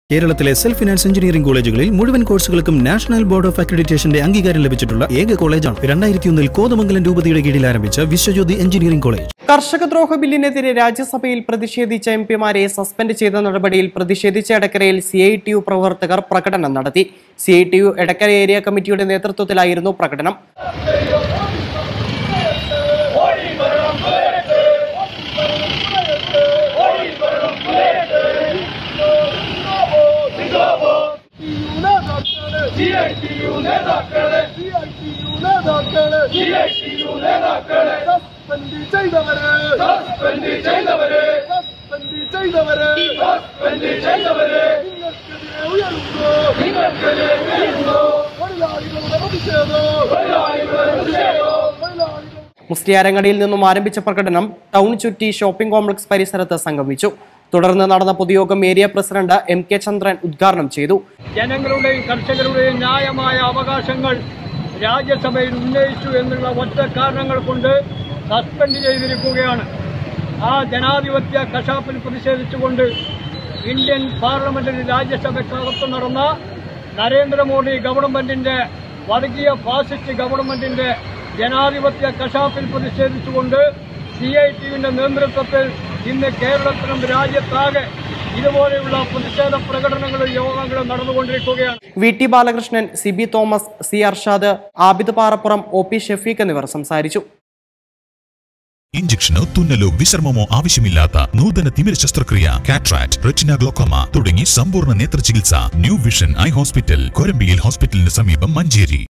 കേരളത്തിലെ self finance engineering കോളേജുകളിൽ മുഴുവൻ കോഴ്സുകൾക്കും നാഷണൽ ബോർഡ് ഓഫ് അക്രഡിറ്റേഷന്റെ അംഗീകാരം ലഭിച്ചിട്ടുള്ള ഏക കോളേജാണ് രണ്ടായിരത്തി ഒന്നിൽ കോതമംഗലം രൂപതയുടെ കീഴിൽ ആരംഭിച്ച വിശ്വജ്യോതി എഞ്ചിനീയറിംഗ് കോളേജ് കർഷക ദ്രോഹ ബില്ലിനെതിരെ രാജ്യസഭയിൽ പ്രതിഷേധിച്ച എം പിമാരെ സസ്പെൻഡ് ചെയ്ത നടപടിയിൽ പ്രതിഷേധിച്ച എടക്കരയിൽ സി ഐ ടി യു പ്രവർത്തകർ പ്രകടനം നടത്തി C I T U Edakkara area കമ്മിറ്റിയുടെ നേതൃത്വത്തിലായിരുന്നു പ്രകടനം സസ്പെൻഡ് ചെയ്തവരെ സസ്പെൻഡ് ചെയ്തവരെ സസ്പെൻഡ് ചെയ്തവരെ സസ്പെൻഡ് ചെയ്തവരെ നിങ്ങൾക്കെതിരെ ഉയരുന്നു നിങ്ങൾക്കെതിരെ ഉയരുന്നു തൊഴിലാളികളുടെ പ്രതിഷേധം തൊഴിലാളികളുടെ പ്രതിഷേധം തൊഴിലാളികൾ മുസ്ലിയാരങ്ങടിയിൽ നിന്നും ആരംഭിച്ച പ്രകടനം ടൗൺ ചുറ്റി ഷോപ്പിംഗ് കോംപ്ലക്സ് പരിസരത്ത് സംഗമിച്ചു തുടർന്ന് നടന്ന പൊതുയോഗം area president M K Chandran ഉദ്ഘാടനം ചെയ്തു ജനങ്ങളുടെയും കർഷകരുടെയും ന്യായമായ അവകാശങ്ങൾ രാജ്യസഭയിൽ ഉന്നയിച്ചു എന്നുള്ള ഒറ്റ കാരണങ്ങൾ കൊണ്ട് സസ്പെൻഡ് ചെയ്തിരിക്കുകയാണ് ആ ജനാധിപത്യ കശാപ്പിൽ പ്രതിഷേധിച്ചുകൊണ്ട് ഇന്ത്യൻ പാർലമെന്റിൽ രാജ്യസഭയ്ക്കകത്ത് നടന്ന നരേന്ദ്രമോദി ഗവൺമെന്റിന്റെ വർഗീയ ഫാസിസ്റ്റ് ഗവൺമെന്റിന്റെ ജനാധിപത്യ കശാപ്പിൽ പ്രതിഷേധിച്ചുകൊണ്ട് സി ഐ ടിയുടെ നേതൃത്വത്തിൽ ഇന്ന് കേരളത്തിലും രാജ്യത്താകെ ഇതുപോലെയുള്ള പ്രതിഷേധ പ്രകടനങ്ങളും യോഗങ്ങളും നടന്നുകൊണ്ടിരിക്കുകയാണ് V T Balakrishnan C B Thomas C Arshad Abid Parappuram O P Shafeeq എന്നിവർ സംസാരിച്ചു ഇഞ്ചക്ഷനോ തുന്നലോ വിശ്രമമോ ആവശ്യമില്ലാത്ത നൂതന തിമിര ശസ്ത്രക്രിയ കാട്രാക്ട് റെറ്റിന ഗ്ലോക്കോമ തുടങ്ങി സമ്പൂർണ്ണ നേത്ര ചികിത്സ ന്യൂ വിഷൻ ഐ ഹോസ്പിറ്റൽ കൊരമ്പിയിൽ ഹോസ്പിറ്റലിന് സമീപം മഞ്ചേരി